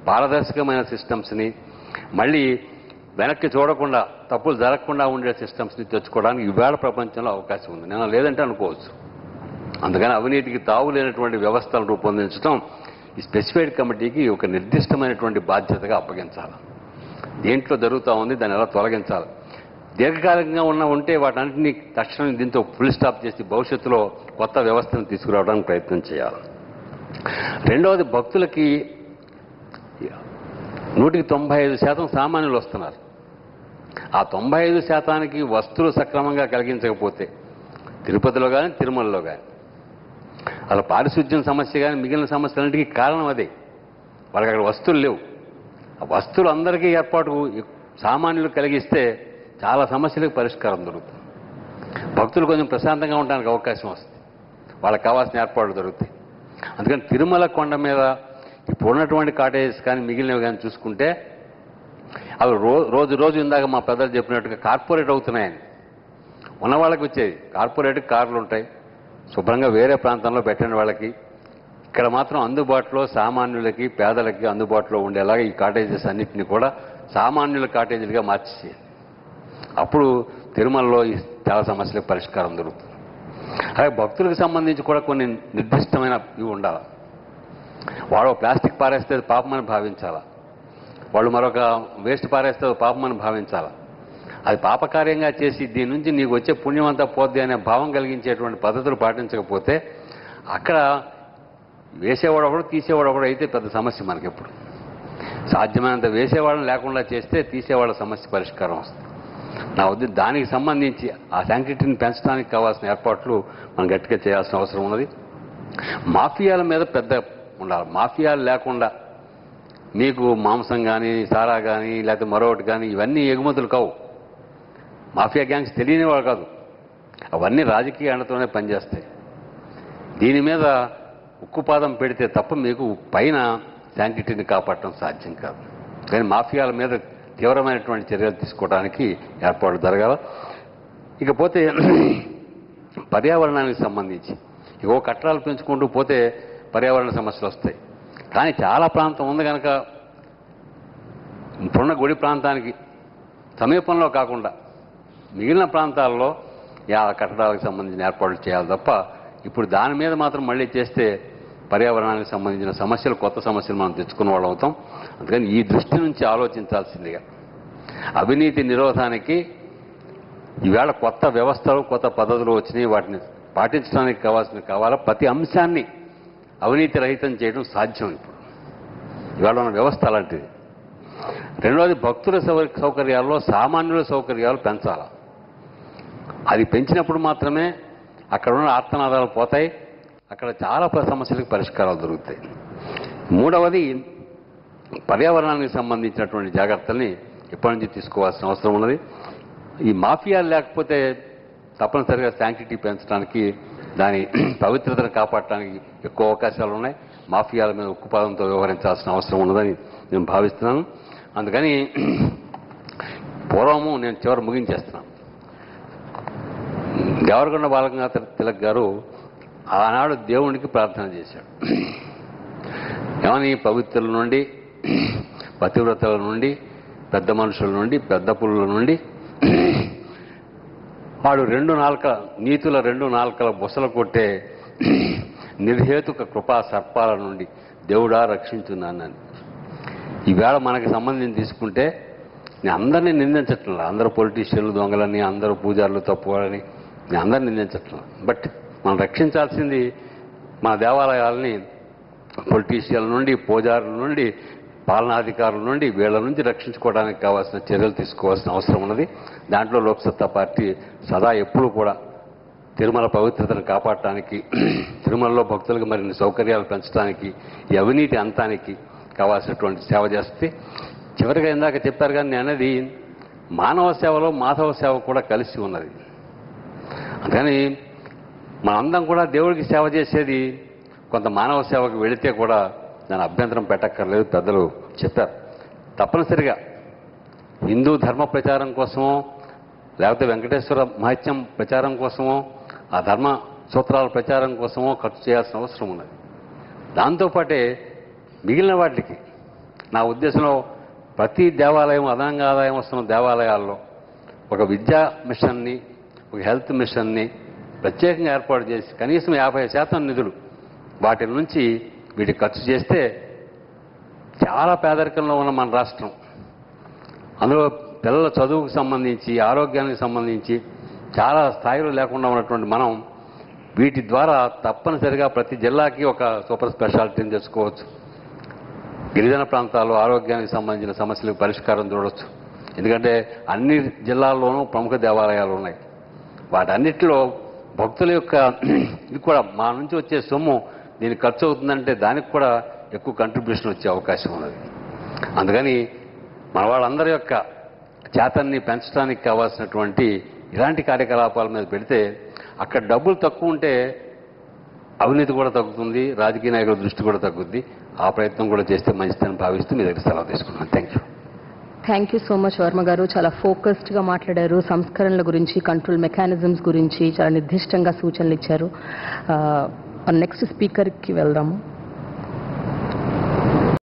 పారదర్శకమైన సిస్టమ్స్ని మళ్ళీ వెనక్కి చూడకుండా తప్పులు జరగకుండా ఉండే సిస్టమ్స్ని తెచ్చుకోవడానికి ఈవేళ ప్రపంచంలో అవకాశం ఉంది నేను లేదంటే అనుకోవచ్చు అందుకని అవినీతికి తావు లేనటువంటి వ్యవస్థలను రూపొందించడం ఈ స్పెసిఫైడ్ కమిటీకి ఒక నిర్దిష్టమైనటువంటి బాధ్యతగా అప్పగించాలి దేంట్లో జరుగుతూ ఉంది దాన్ని ఎలా తొలగించాలి దీర్ఘకాలికంగా ఉన్న ఉంటే వాటన్నింటినీ తక్షణం దీంతో ఫుల్ స్టాప్ చేసి భవిష్యత్తులో కొత్త వ్యవస్థను తీసుకురావడానికి ప్రయత్నం చేయాలి రెండవది భక్తులకి నూటికి తొంభై ఐదు శాతం సామాన్యులు వస్తున్నారు ఆ తొంభై ఐదు శాతానికి వస్తువులు సక్రమంగా కలిగించకపోతే తిరుపతిలో కానీ తిరుమలలో కానీ అలా పారిశుద్ధ్యం సమస్య కానీ మిగిలిన సమస్యలన్నిటికీ కారణం అదే వాళ్ళకి అక్కడ వస్తువులు లేవు ఆ వస్తువులు అందరికీ ఏర్పాటు సామాన్యులు కలిగిస్తే చాలా సమస్యలకు పరిష్కారం దొరుకుతుంది భక్తులు కొంచెం ప్రశాంతంగా ఉండడానికి అవకాశం వస్తుంది వాళ్ళకి కావాల్సిన ఏర్పాట్లు దొరుకుతాయి అందుకని తిరుమల కొండ మీద ఇప్పుడు ఉన్నటువంటి కాటేజెస్ కానీ మిగిలినవి కానీ చూసుకుంటే అవి రో రోజు రోజు ఇందాక మా పెద్దలు చెప్పినట్టుగా కార్పొరేట్ అవుతున్నాయని ఉన్న వాళ్ళకి వచ్చేది కార్పొరేట్ కార్లు ఉంటాయి శుభ్రంగా వేరే ప్రాంతంలో పెట్టిన వాళ్ళకి ఇక్కడ మాత్రం అందుబాటులో సామాన్యులకి పేదలకి అందుబాటులో ఉండేలాగా ఈ కాటేజెస్ అన్నింటినీ కూడా సామాన్యుల కాటేజీలుగా మార్చేసేయాలి అప్పుడు తిరుమలలో ఈ చాలా సమస్యలకు పరిష్కారం దొరుకుతుంది అలాగే భక్తులకు సంబంధించి కూడా కొన్ని నిర్దిష్టమైన ఇవి ఉండాలి వాడు ప్లాస్టిక్ పారేస్తే అది పాపమని భావించాలా వాళ్ళు మరొక వేస్ట్ పారేస్తే అది పాపమని భావించాలా అది పాపకార్యంగా చేసి దీని నుంచి నీకు వచ్చే పుణ్యం అంతా పోద్ది అనే భావం కలిగించేటువంటి పద్ధతులు పాటించకపోతే అక్కడ వేసేవాడు ఒకడు తీసేవాడు ఒకడు అయితే పెద్ద సమస్య మనకెప్పుడు సాధ్యమైనంత వేసేవాళ్ళని లేకుండా చేస్తే తీసేవాళ్ళ సమస్య పరిష్కారం వస్తుంది నా ఉద్దేశం దానికి సంబంధించి ఆ శాంక్టిటీని పెంచడానికి కావాల్సిన ఏర్పాట్లు మనం గట్టిగా చేయాల్సిన అవసరం ఉన్నది మాఫియాల మీద పెద్ద ఉండాలి మాఫియాలు లేకుండా మీకు మాంసం కానీ సారా కానీ లేకపోతే మరొకటి కానీ ఇవన్నీ ఎగుమతులు కావు మాఫియా గ్యాంగ్స్ తెలియని వాళ్ళు కాదు అవన్నీ రాజకీయ అండతోనే పనిచేస్తాయి దీని మీద ఉక్కుపాదం పెడితే తప్ప మీకు పైన శాంక్టిటీని కాపాడటం సాధ్యం కాదు కానీ మాఫియాల మీద తీవ్రమైనటువంటి చర్యలు తీసుకోవడానికి ఏర్పాట్లు జరగాల ఇకపోతే పర్యావరణానికి సంబంధించి ఇగో కట్టడాలు పెంచుకుంటూ పోతే పర్యావరణ సమస్యలు వస్తాయి కానీ చాలా ప్రాంతం ఉంది కనుక ఇప్పుడున్న గుడి ప్రాంతానికి సమీపంలో కాకుండా మిగిలిన ప్రాంతాల్లో యా కట్టడాలకు సంబంధించిన ఏర్పాట్లు చేయాలి తప్ప ఇప్పుడు దాని మీద మాత్రం మళ్ళీ చేస్తే పర్యావరణానికి సంబంధించిన సమస్యలు కొత్త సమస్యలు మనం తెచ్చుకున్న వాళ్ళం అవుతాం అందుకని ఈ దృష్టి నుంచి ఆలోచించాల్సిందిగా అవినీతి నిరోధానికి ఈవేళ కొత్త వ్యవస్థలు కొత్త పద్ధతులు వచ్చినాయి వాటిని పాటించడానికి కావాల్సిన కావాలా ప్రతి అంశాన్ని అవినీతి రహితం చేయడం సాధ్యం ఇప్పుడు ఇవాళ ఉన్న వ్యవస్థ అలాంటిది రెండవది భక్తుల సౌ- సౌకర్యాల్లో సామాన్యుల సౌకర్యాలు పెంచాలి అది పెంచినప్పుడు మాత్రమే అక్కడ ఉన్న ఆర్తనాదాలు పోతాయి అక్కడ చాలా ప- సమస్యలకు పరిష్కారాలు దొరుకుతాయి మూడవది పర్యావరణానికి సంబంధించినటువంటి జాగ్రత్తల్ని ఇప్పటి నుంచి తీసుకోవాల్సిన అవసరం ఉన్నది ఈ మాఫియాలు లేకపోతే తప్పనిసరిగా శాంక్టిటీ పెంచడానికి దాని పవిత్రతను కాపాడటానికి ఎక్కువ అవకాశాలు ఉన్నాయి మాఫియాల మీద ఉక్కుపాదంతో వ్యవహరించాల్సిన అవసరం ఉన్నదని నేను భావిస్తున్నాను అందుకని పూర్వము నేను చివరి ముగించేస్తున్నాను దేవరకొండ బాలగంగాధర తిలక్ గారు ఆనాడు దేవునికి ప్రార్థన చేశాడు ఏమని పవిత్రుల నుండి పతివ్రతల నుండి పెద్ద మనుషుల నుండి పెద్ద పులుల నుండి వాడు రెండు నాలుక నీతుల రెండు నాలుకల బుసలు కొట్టే నిర్హేతుక కృపా సర్పాల నుండి దేవుడా రక్షించున్నానని ఈవేళ మనకి సంబంధించి తీసుకుంటే నేను అందరినీ నిందించట్లేదు అందరూ పొలిటీషియన్లు దొంగలని అందరూ పూజారులు తప్పువాలని నేను అందరిని నిందించట్లేదు బట్ మనం రక్షించాల్సింది మన దేవాలయాల్ని పొలిటీషియన్ల నుండి పూజారుల నుండి పాలనాధికారుల నుండి వీళ్ళ నుంచి రక్షించుకోవడానికి కావాల్సిన చర్యలు తీసుకోవాల్సిన అవసరం ఉన్నది దాంట్లో లోక్సత్తా పార్టీ సదా ఎప్పుడూ కూడా తిరుమల పవిత్రతను కాపాడటానికి తిరుమలలో భక్తులకు మరిన్ని సౌకర్యాలు పెంచడానికి ఈ అవినీతి అంతానికి కావాల్సినటువంటి సేవ చేస్తే చివరిగా ఇందాక చెప్పారు కానీ నేను అనేది మానవ సేవలో మాధవ సేవ కూడా కలిసి ఉన్నది అందుకని మనందరం కూడా దేవుడికి సేవ చేసేది కొంత మానవ సేవకు వెళితే కూడా దాని అభ్యంతరం పెట్టక్కర్లేదు పెద్దలు చెప్పారు తప్పనిసరిగా హిందూ ధర్మ ప్రచారం కోసమో లేకపోతే వెంకటేశ్వర మహత్యం ప్రచారం కోసమో ఆ ధర్మ సూత్రాల ప్రచారం కోసమో ఖర్చు చేయాల్సిన అవసరం ఉన్నది దాంతోపాటే మిగిలిన వాటికి నా ఉద్దేశంలో ప్రతి దేవాలయం అదనంగా ఆదాయం వస్తున్న దేవాలయాల్లో ఒక విద్యా మిషన్ని ఒక హెల్త్ మిషన్ని ప్రత్యేకంగా ఏర్పాటు చేసి కనీసం యాభై శాతం నిధులు వాటి నుంచి వీటికి ఖర్చు చేస్తే చాలా పేదరికంలో ఉన్న మన రాష్ట్రం అందులో పిల్లల చదువుకు సంబంధించి ఆరోగ్యానికి సంబంధించి చాలా స్థాయిలో లేకుండా ఉన్నటువంటి మనం వీటి ద్వారా తప్పనిసరిగా ప్రతి జిల్లాకి ఒక సూపర్ స్పెషాలిటీని తెచ్చుకోవచ్చు గిరిజన ప్రాంతాల్లో ఆరోగ్యానికి సంబంధించిన సమస్యలకు పరిష్కారం చూడవచ్చు ఎందుకంటే అన్ని జిల్లాల్లోనూ ప్రముఖ దేవాలయాలు ఉన్నాయి వాటన్నిటిలో భక్తుల యొక్క ఇది కూడా మా నుంచి వచ్చే సొమ్ము దీనికి ఖర్చు అవుతుందంటే దానికి కూడా ఎక్కువ కంట్రిబ్యూషన్ వచ్చే అవకాశం ఉన్నది అందుకని మన వాళ్ళందరి యొక్క చేతన్ని పెంచడానికి కావాల్సినటువంటి ఇలాంటి కార్యకలాపాల మీద పెడితే అక్కడ డబ్బులు తక్కువ ఉంటే అవినీతి కూడా తగ్గుతుంది రాజకీయ నాయకుల దృష్టి కూడా తగ్గుద్ది ఆ ప్రయత్నం కూడా చేస్తే మంచిదని భావిస్తూ మీ దగ్గర సెలవు తీసుకున్నాను thank you thank you so much Varma garu చాలా ఫోకస్డ్గా మాట్లాడారు సంస్కరణల గురించి కంట్రోల్ మెకానిజమ్స్ గురించి చాలా నిర్దిష్టంగా సూచనలు ఇచ్చారు నెక్స్ట్ స్పీకర్కి వెళ్దాము